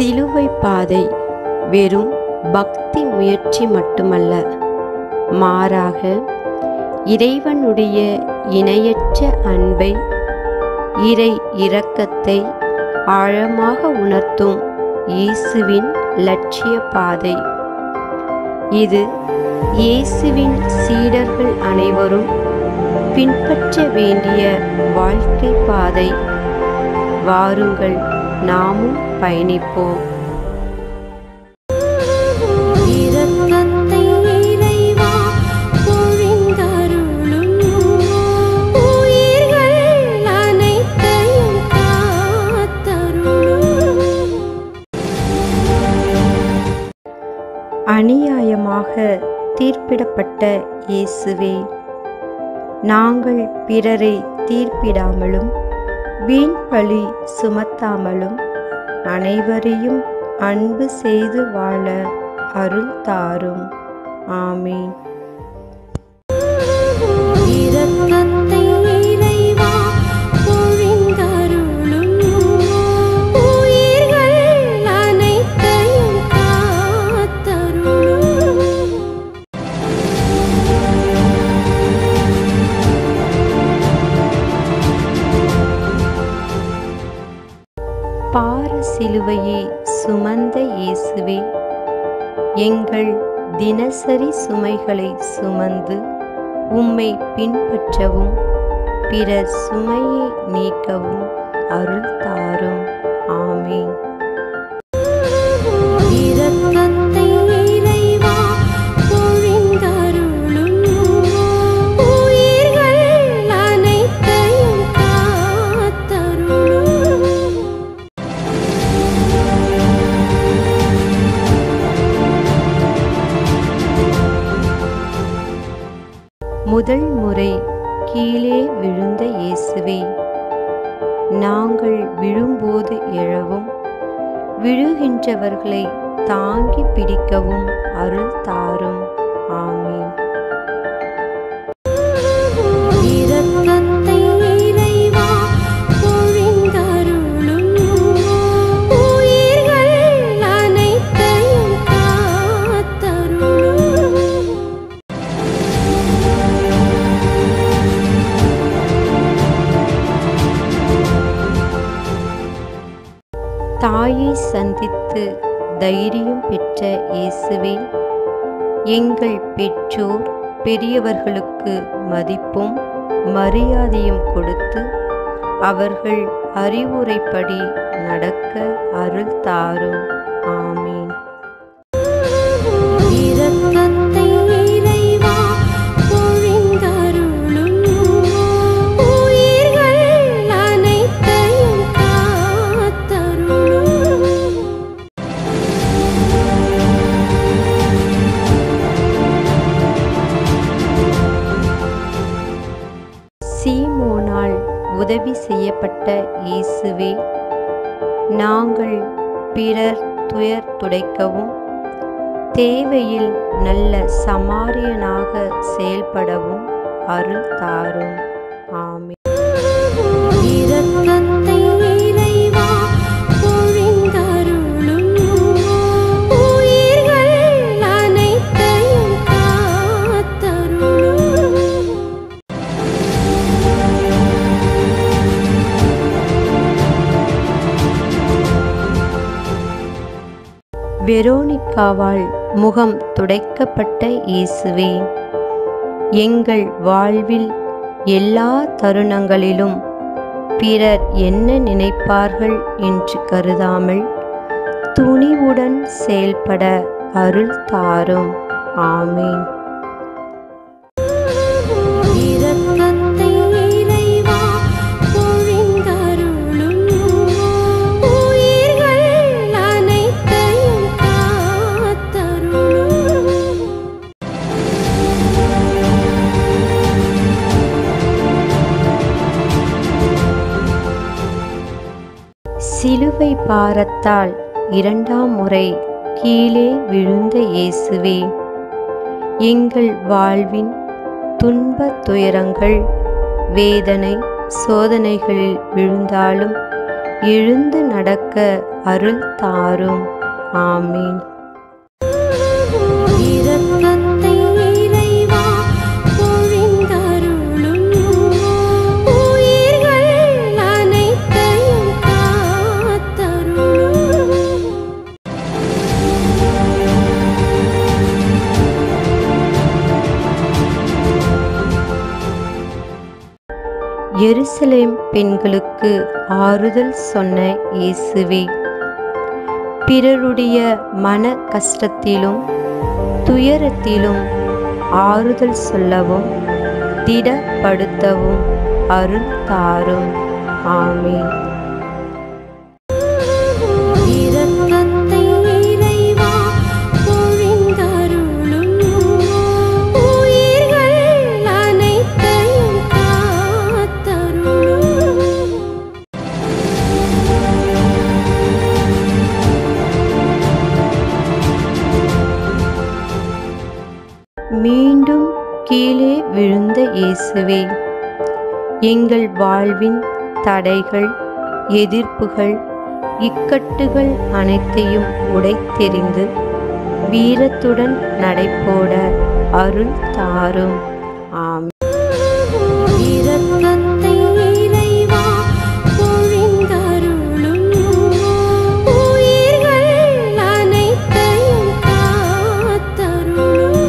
சிலுவை பாதை வெறும் பக்தி முயற்சி மட்டுமல்ல மாறாக இறைவனுடைய இணையற்ற அன்பை இறை இரக்கத்தை ஆழமாக உணர்த்தும் இயேசுவின் லட்சிய பாதை இது இயேசுவின் சீடர்கள் அனைவரும் பின்பற்ற வேண்டிய வாழ்க்கை பாதை வாருங்கள் நாமும் பயணிப்போம் இரக்கத்தை இறைவா பொழிந்தருளும் உயிர்கள் அனைத்தையும் காத்தருளும் அநியாயமாக தீர்ப்பிடப்பட்ட இயேசுவே நாங்கள் பிறரை தீர்ப்பிடாமலும் வீண் பழி சுமத்தாமலும் அனைவரையும் அன்பு செய்து வாழ அருள் தாரும் ஆமீன் இரக்கத்தை இறைவா பொழிந்தருளும் உயிர்கள் அனைத்தையும் காத்தருளும் பார சிலுவையை சுமந்த இயேசுவே எங்கள் தினசரி சுமைகளை சுமந்து உம்மை பின்பற்றவும் பிறர் சுமையை நீக்கவும் அருள் தாரும் ஆமீன் இரக்கத்தை இறைவா பொழிந்தருளும் உயிர்கள் அனைத்தையும் காத்தருளும் முதல் முறை கீழே விழுந்த இயேசுவே நாங்கள் விழும்போது எழவும் விழுகின்றவர்களை தாங்கி பிடிக்கவும் அருள் தாரும் ஆமீன் இரக்கத்தை இறைவா பொழிந்தருளும் உயிர்கள் அனைத்தையும் காத்தருளும் தாயை சந்தித்து தைரியம் பெற்ற இயேசுவே எங்கள் பெற்றோர் பெரியவர்களுக்கு மதிப்பும் மரியாதையும் கொடுத்து அவர்கள் அறிவுரைப்படி நடக்க அருள் தாரும் ஆமீன் இரக்கத்தை இறைவா பொழிந்தருளும் உயிர்கள் அனைத்தையும் காத்தருளும் சீமோனால் உதவி செய்யப்பட்ட இயேசுவே நாங்கள் பிறர் துயர் துடைக்கவும் தேவையில் நல்ல சமாரியனாக செயல்படவும் அருள் தாரும் ஆமென் இரக்கத்தை இறைவா பொழிந்தருளும் உயிர்கள் அனைத்தையும் காத்தருளும் வெரோனிக்காவால் முகம் துடைக்கப்பட்ட இயேசுவே எங்கள் வாழ்வில் எல்லா தருணங்களிலும் பிறர் என்ன நினைப்பார்கள் என்று கருதாமல் துணிவுடன் செயல்பட அருள் தாரும் ஆமீன் இரக்கத்தை இறைவா பொழிந்தருளும் உயிர்கள் அனைத்தையும் காத்தருளும் சிலுவை பாரத்தால் இரண்டாம் முறை கீழே விழுந்த இயேசுவே எங்கள் வாழ்வின் துன்ப துயரங்கள் வேதனை சோதனைகளில் விழுந்தாலும் எழுந்து நடக்க அருள் தாரும் ஆமீன் இரக்கத்தை இறைவா பொழிந்தருளும் உயிர்கள் அனைத்தையும் காத்தருளும் எருசலேம் பெண்களுக்கு ஆறுதல் சொன்ன இயேசுவே பிறருடைய மன கஷ்டத்திலும் துயரத்திலும் ஆறுதல் சொல்லவும் திடப்படுத்தவும் அருள் தாரும் ஆமீன் இரக்கத்தை இறைவா பொழிந்தருளும் உயிர்கள் அனைத்தையும் காத்தருளும் மீண்டும் கீழே விழுந்த இயேசுவே எங்கள் வாழ்வின் தடைகள் எதிர்ப்புகள் இக்கட்டுகள் அனைத்தையும் உடைத்தெறிந்து வீரத்துடன் நடைபோட அருள் தாரும் ஆம் இரக்கத்தை இறைவா பொழிந்தருளும் உயிர்கள் அனைத்தையும் காத்தருளும்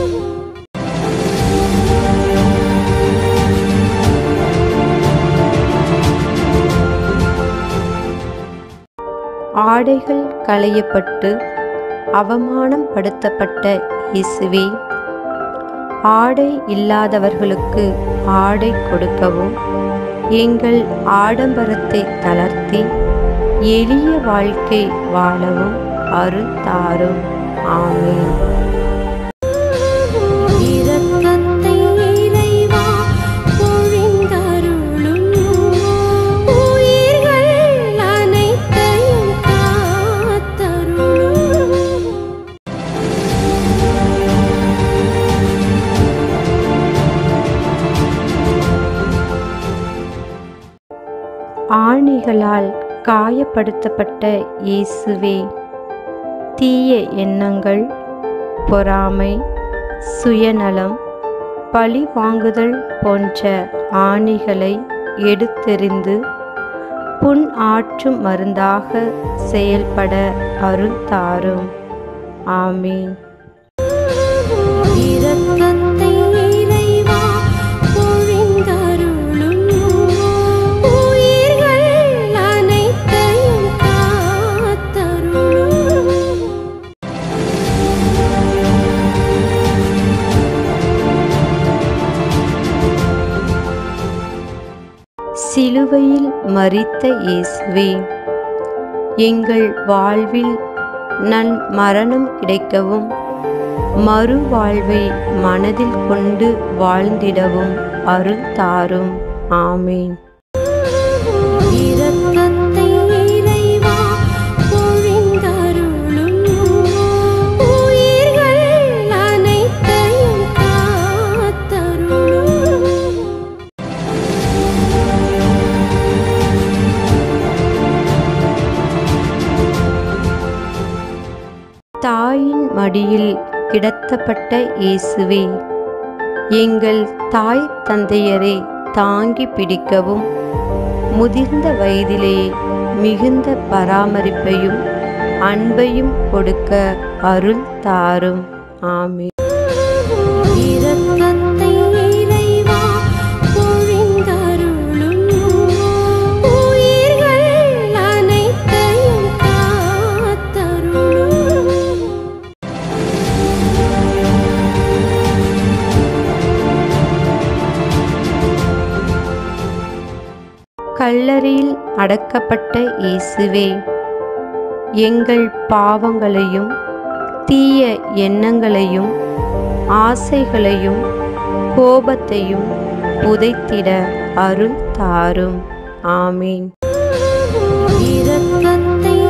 ஆடைகள் களையப்பட்டு அவமானம் படுத்தப்பட்ட இயேசுவே ஆடை இல்லாதவர்களுக்கு ஆடை கொடுக்கவும் எங்கள் ஆடம்பரத்தை தளர்த்தி எளிய வாழ்க்கை வாழவும் அருள் தாரும் ஆமீன் இரக்கத்தை இறைவா பொழிந்தருளும் உயிர்கள் அனைத்தையும் காத்தருளும் ஆணிகளால் காயப்படுத்தப்பட்ட இயேசுவே தீய எண்ணங்கள் பொறாமை சுயநலம் பழி வாங்குதல் போன்ற ஆணிகளை எடுத்தெறிந்து புண் ஆற்றும் மருந்தாக செயல்பட அருள் தாரும் ஆமீன் இரக்கத்தை இறைவா பொழிந்தருளும் உயிர்கள் அனைத்தையும் காத்தருளும் சிலுவையில் மரித்த இயேசுவே எங்கள் வாழ்வில் நன் மரணம் கிடைக்கவும் மறுவாழ்வை மனதில் கொண்டு வாழ்ந்திடவும் அருள் தாரும் ஆமீன் இரக்கத்தை இறைவா பொழிந்தருளும் உயிர்கள் அனைத்தையும் காத்தருளும் தாயின் மடியில் கிடத்தப்பட்ட இயேசுவே எங்கள் தாய் தந்தையரை தாங்கி பிடிக்கவும் முதிர்ந்த வயதிலே மிகுந்த பராமரிப்பையும் அன்பையும் கொடுக்க அருள் தாரும் ஆமீன் இரக்கத்தை இறைவா பொழிந்தருளும் உயிர்கள் அனைத்தையும் காத்தருளும் கல்லறையில் அடக்கப்பட்ட இயேசுவே எங்கள் பாவங்களையும் தீய எண்ணங்களையும் ஆசைகளையும் கோபத்தையும் புதைத்திட அருள் தாரும் ஆமீன் இரக்கத்தை